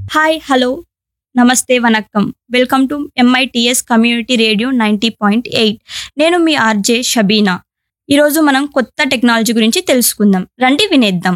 hi hello నమస్తే వనక్కం welcome to MITS community radio ninety point eight నేను మీ ఆర్జే షబీనా ఈరోజు మనం కొత్త టెక్నాలజీ గురించి తెలుసుకుందాం రండి వినేద్దాం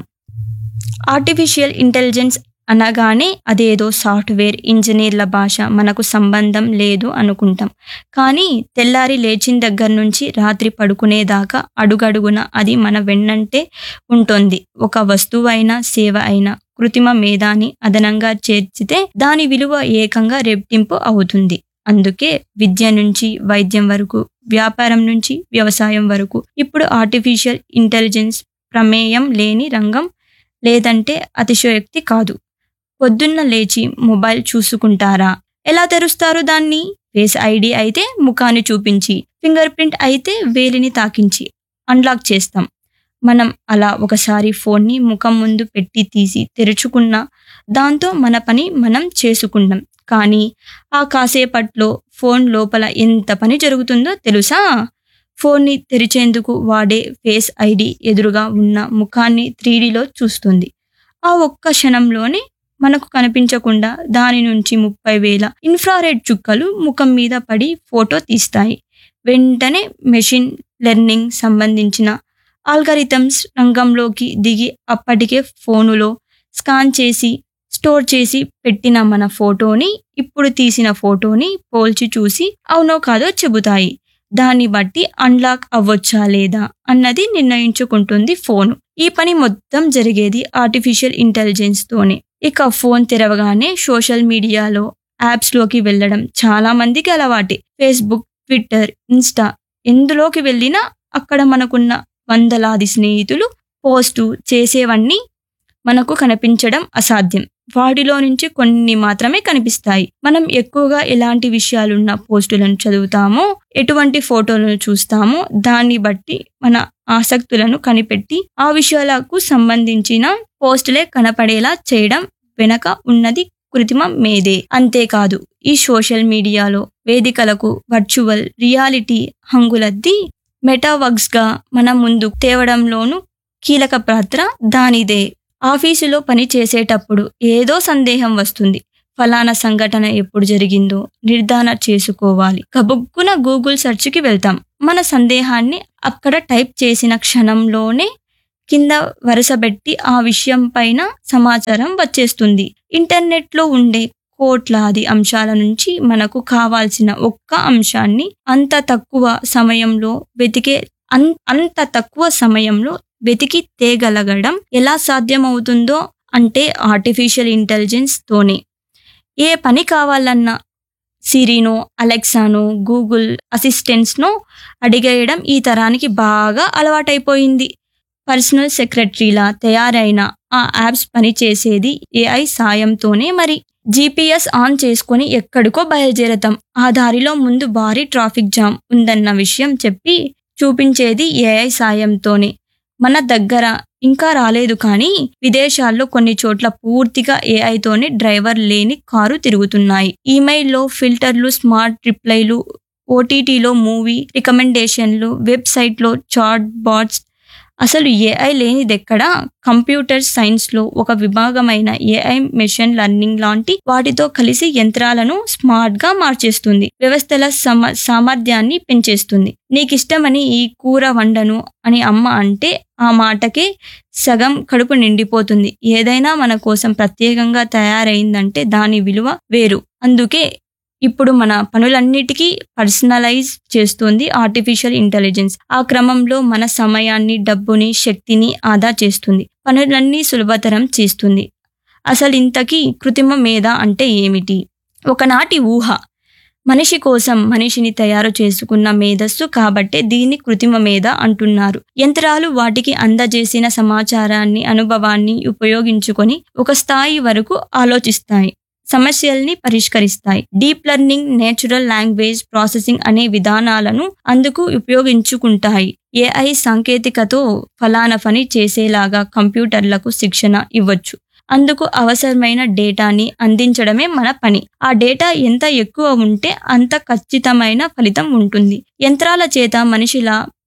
ఆర్టిఫిషియల్ ఇంటెలిజెన్స్ అనగానే అదేదో సాఫ్ట్వేర్ ఇంజనీర్ల భాష మనకు సంబంధం లేదు అనుకుంటాం కానీ తెల్లారి లేచిన దగ్గర నుంచి రాత్రి పడుకునేదాకా అడుగడుగున అది మన వెన్నంటే ఉంటుంది ఒక వస్తువు అయినా సేవ అయినా కృత్రిమ మేధాని అదనంగా చేర్చితే దాని విలువ ఏకంగా రెట్టింపు అవుతుంది అందుకే విద్య నుంచి వైద్యం వరకు వ్యాపారం నుంచి వ్యవసాయం వరకు ఇప్పుడు ఆర్టిఫిషియల్ ఇంటెలిజెన్స్ ప్రమేయం లేని రంగం లేదంటే అతిశయోక్తి కాదు పొద్దున్న లేచి మొబైల్ చూసుకుంటారా ఎలా తెరుస్తారు దాన్ని ఫేస్ ఐడి అయితే ముఖాన్ని చూపించి ఫింగర్ ప్రింట్ అయితే వేలిని తాకించి అన్లాక్ చేస్తాం మనం అలా ఒకసారి ఫోన్ని ముఖం ముందు పెట్టి తీసి తెరుచుకున్నా దాంతో మన పని మనం చేసుకుంటాం కానీ ఆ కాసేపట్లో ఫోన్ లోపల ఎంత పని జరుగుతుందో తెలుసా ఫోన్ని తెరిచేందుకు వాడే ఫేస్ ఐడి ఎదురుగా ఉన్న ముఖాన్ని త్రీడీలో చూస్తుంది ఆ ఒక్క క్షణంలోనే మనకు కనిపించకుండా దాని నుంచి ముప్పై వేల ఇన్ఫ్రారెడ్ చుక్కలు ముఖం మీద పడి ఫోటో తీస్తాయి వెంటనే మెషిన్ లెర్నింగ్ సంబంధించిన ఆల్గరిథమ్స్ రంగంలోకి దిగి అప్పటికే ఫోనులో స్కాన్ చేసి స్టోర్ చేసి పెట్టిన మన ఫోటోని ఇప్పుడు తీసిన ఫోటోని పోల్చి చూసి అవునో కాదో చెబుతాయి దాన్ని బట్టి అన్లాక్ అవ్వొచ్చా లేదా అన్నది నిర్ణయించుకుంటుంది ఫోన్ ఈ పని మొత్తం జరిగేది ఆర్టిఫిషియల్ ఇంటెలిజెన్స్ తోనే ఇక ఫోన్ తెరవగానే సోషల్ మీడియాలో యాప్స్ లోకి వెళ్ళడం చాలా మందికి అలవాటే ఫేస్బుక్ ట్విట్టర్ ఇన్స్టా ఎందులోకి వెళ్ళినా అక్కడ మనకున్న వందలాది స్నేహితులు పోస్టు చేసేవన్నీ మనకు కనిపించడం అసాధ్యం వాటిలో నుంచి కొన్ని మాత్రమే కనిపిస్తాయి మనం ఎక్కువగా ఎలాంటి విషయాలున్న పోస్టులను చదువుతామో ఎటువంటి ఫోటోలను చూస్తామో దాన్ని బట్టి మన ఆసక్తులను కనిపెట్టి ఆ విషయాలకు సంబంధించిన పోస్టులే కనపడేలా చేయడం వెనక ఉన్నది కృత్రిమ మేధే అంతేకాదు ఈ సోషల్ మీడియాలో వేదికలకు వర్చువల్ రియాలిటీ హంగులద్ది మెటావర్క్స్ గా మన ముందు తేవడంలోనూ కీలక పాత్ర దానిదే ఆఫీసులో పని చేసేటప్పుడు ఏదో సందేహం వస్తుంది ఫలానా సంఘటన ఎప్పుడు జరిగిందో నిర్ధారణ చేసుకోవాలి కబుక్కున గూగుల్ సెర్చ్కి వెళ్తాం మన సందేహాన్ని అక్కడ టైప్ చేసిన క్షణంలోనే కింద వరుసబెట్టి ఆ విషయం పైన సమాచారం వచ్చేస్తుంది ఇంటర్నెట్లో ఉండే కోట్లాది అంశాల నుంచి మనకు కావాల్సిన ఒక్క అంశాన్ని అంత తక్కువ సమయంలో వెతికే అన్ అంత తక్కువ సమయంలో వెతికి తేగలగడం ఎలా సాధ్యమవుతుందో అంటే ఆర్టిఫిషియల్ ఇంటెలిజెన్స్ తోనే ఏ పని కావాలన్నా సిరినో అలెక్సానో గూగుల్ అసిస్టెంట్స్నో అడిగేయడం ఈ తరానికి బాగా అలవాటైపోయింది పర్సనల్ సెక్రటరీలా తయారైన ఆ యాప్స్ పనిచేసేది ఏఐ సాయంతోనే మరి జీపీఎస్ ఆన్ చేసుకొని ఎక్కడికో బయలుదేరతాం ఆ దారిలో ముందు భారీ ట్రాఫిక్ జామ్ ఉందన్న విషయం చెప్పి చూపించేది ఏఐ సాయంతోనే మన దగ్గర ఇంకా రాలేదు కానీ విదేశాల్లో కొన్ని చోట్ల పూర్తిగా ఏఐతోనే డ్రైవర్ లేని కారు తిరుగుతున్నాయి ఈమెయిల్లో ఫిల్టర్లు స్మార్ట్ రిప్లైలు ఓటీటీలో మూవీ రికమెండేషన్లు వెబ్సైట్లో చాట్ బాట్స్ అసలు ఏఐ లేనిదెక్కడా కంప్యూటర్ సైన్స్లో ఒక విభాగమైన ఏఐ మెషిన్ లెర్నింగ్ లాంటి వాటితో కలిసి యంత్రాలను స్మార్ట్గా మార్చేస్తుంది వ్యవస్థల సమ సామర్థ్యాన్ని పెంచేస్తుంది నీకిష్టమని ఈ కూర వండను అని అమ్మ అంటే ఆ మాటకే సగం కడుపు నిండిపోతుంది ఏదైనా మన కోసం ప్రత్యేకంగా తయారైందంటే దాని విలువ వేరు అందుకే ఇప్పుడు మన పనులన్నిటికీ పర్సనలైజ్ చేస్తుంది ఆర్టిఫిషియల్ ఇంటెలిజెన్స్ ఆ క్రమంలో మన సమయాన్ని డబ్బుని శక్తిని ఆదా చేస్తుంది పనులన్నీ సులభతరం చేస్తుంది అసలు ఇంతకీ కృత్రిమ మేధ అంటే ఏమిటి ఒకనాటి ఊహ మనిషి కోసం మనిషిని తయారు చేసుకున్న మేధస్సు కాబట్టే దీన్ని కృత్రిమ మేధ అంటున్నారు యంత్రాలు వాటికి అందజేసిన సమాచారాన్ని అనుభవాన్ని ఉపయోగించుకొని ఒక స్థాయి వరకు ఆలోచిస్తాయి సమస్యల్ని పరిష్కరిస్తాయి deep learning natural language processing అనే విధానాలను అందుకు ఉపయోగించుకుంటాయి ఏఐ సాంకేతికతో ఫలానా పని చేసేలాగా కంప్యూటర్లకు శిక్షణ ఇవ్వచ్చు అందుకు అవసరమైన డేటాని అందించడమే మన పని ఆ డేటా ఎంత ఎక్కువ ఉంటే అంత ఖచ్చితమైన ఫలితం ఉంటుంది యంత్రాల చేత మనిషిలా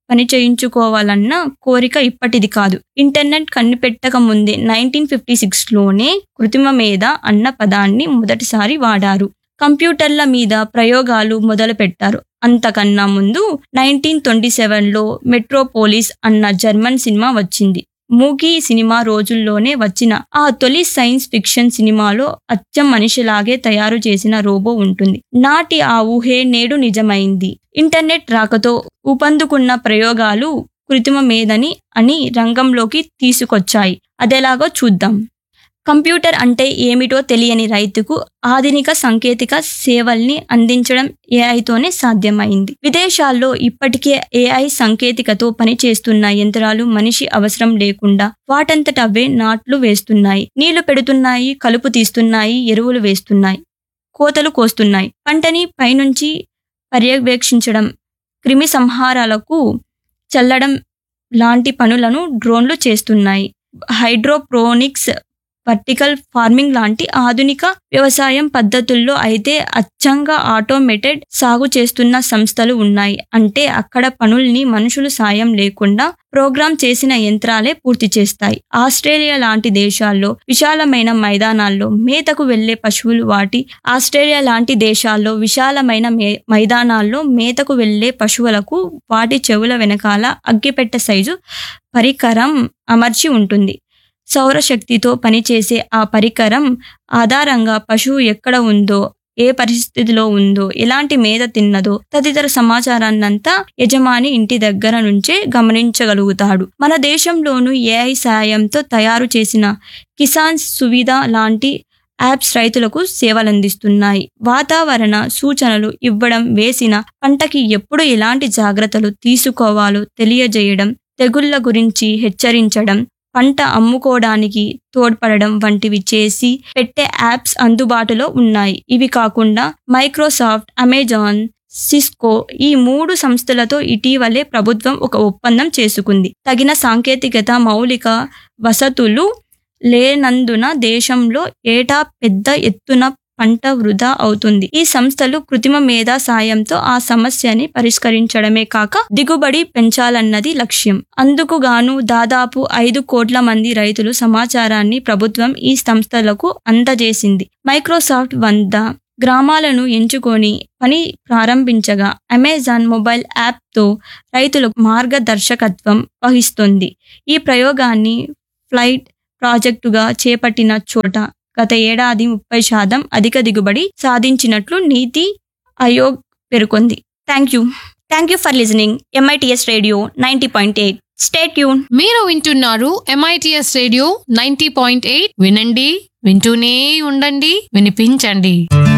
పని చేయించుకోవాలన్న కోరిక ఇప్పటిది కాదు ఇంటర్నెట్ కనిపెట్టక ముందే నైన్టీన్ ఫిఫ్టీ సిక్స్లోనే కృత్రిమ మేధ అన్న పదాన్ని మొదటిసారి వాడారు కంప్యూటర్ల మీద ప్రయోగాలు మొదలుపెట్టారు అంతకన్నా ముందు నైన్టీన్ ట్వంటీ సెవెన్లో మెట్రోపోలిస్ అన్న జర్మన్ సినిమా వచ్చింది మూకీ సినిమా రోజుల్లోనే వచ్చిన ఆ తొలి సైన్స్ ఫిక్షన్ సినిమాలో అచ్చం మనిషిలాగే తయారు చేసిన రోబో ఉంటుంది నాటి ఆ ఊహే నేడు నిజమైంది ఇంటర్నెట్ రాకతో ఊపందుకున్న ప్రయోగాలు కృత్రిమ మేధని అని రంగంలోకి తీసుకొచ్చాయి అదెలాగో చూద్దాం కంప్యూటర్ అంటే ఏమిటో తెలియని రైతుకు ఆధునిక సాంకేతిక సేవల్ని అందించడం ఏఐతోనే సాధ్యమైంది విదేశాల్లో ఇప్పటికే ఏఐ సాంకేతికతో పనిచేస్తున్న యంత్రాలు మనిషి అవసరం లేకుండా వాటంతట అవే నాట్లు వేస్తున్నాయి నీళ్లు పెడుతున్నాయి కలుపు తీస్తున్నాయి ఎరువులు వేస్తున్నాయి కోతలు కోస్తున్నాయి పంటని పైనుంచి పర్యవేక్షించడం క్రిమి సంహారాలకు చల్లడం లాంటి పనులను డ్రోన్లు చేస్తున్నాయి హైడ్రోప్రోనిక్స్ వర్టికల్ ఫార్మింగ్ లాంటి ఆధునిక వ్యవసాయం పద్ధతుల్లో అయితే అచ్చంగా ఆటోమేటెడ్ సాగు చేస్తున్న సంస్థలు ఉన్నాయి అంటే అక్కడ పనుల్ని మనుషులు సాయం లేకుండా ప్రోగ్రామ్ చేసిన యంత్రాలే పూర్తి చేస్తాయి ఆస్ట్రేలియా లాంటి దేశాల్లో విశాలమైన మైదానాల్లో మేతకు వెళ్లే పశువులు వాటి ఆస్ట్రేలియా లాంటి దేశాల్లో విశాలమైన మే మైదానాల్లో మేతకు వెళ్లే పశువులకు వాటి చెవుల వెనకాల అగ్గిపెట్టె సైజు పరికరం అమర్చి ఉంటుంది సౌరశక్తితో పనిచేసే ఆ పరికరం ఆధారంగా పశువు ఎక్కడ ఉందో ఏ పరిస్థితిలో ఉందో ఎలాంటి మేత తిన్నదో తదితర సమాచారాన్నంతా యజమాని ఇంటి దగ్గర నుంచే గమనించగలుగుతాడు మన దేశంలోనూ ఏఐ సాయంతో తయారు చేసిన కిసాన్ సువిధ లాంటి యాప్స్ రైతులకు సేవలందిస్తున్నాయి వాతావరణ సూచనలు ఇవ్వడం వేసిన పంటకి ఎప్పుడు ఎలాంటి జాగ్రత్తలు తీసుకోవాలో తెలియజేయడం తెగుళ్ల గురించి హెచ్చరించడం పంట అమ్ముకోవడానికి తోడ్పడడం వంటివి చేసి పెట్టే యాప్స్ అందుబాటులో ఉన్నాయి ఇవి కాకుండా మైక్రోసాఫ్ట్ అమెజాన్ సిస్కో ఈ మూడు సంస్థలతో ఇటీవలే ప్రభుత్వం ఒక ఒప్పందం చేసుకుంది తగిన సాంకేతికత మౌలిక వసతులు లేనందున దేశంలో ఏటా పెద్ద ఎత్తున పంట వృధా అవుతుంది ఈ సంస్థలు కృత్రిమ మేధా సాయంతో ఆ సమస్యని పరిష్కరించడమే కాక దిగుబడి పెంచాలన్నది లక్ష్యం అందుకు గాను దాదాపు ఐదు కోట్ల మంది రైతులు సమాచారాన్ని ప్రభుత్వం ఈ సంస్థలకు అందజేసింది మైక్రోసాఫ్ట్ వంద గ్రామాలను ఎంచుకొని పని ప్రారంభించగా అమెజాన్ మొబైల్ యాప్తో రైతులకు మార్గదర్శకత్వం వహిస్తుంది ఈ ప్రయోగాన్ని ఫ్లైట్ ప్రాజెక్టుగా చేపట్టిన చోట గత ఏడాది ముప్పై శాతం అధిక దిగుబడి సాధించినట్లు నీతి ఆయోగ్ పేర్కొంది thank you thank you for listening MITS radio ninety point eight stay యూన్ మీరు వింటున్నారు MITS radio ninety point eight వినండి వింటూనే ఉండండి వినిపించండి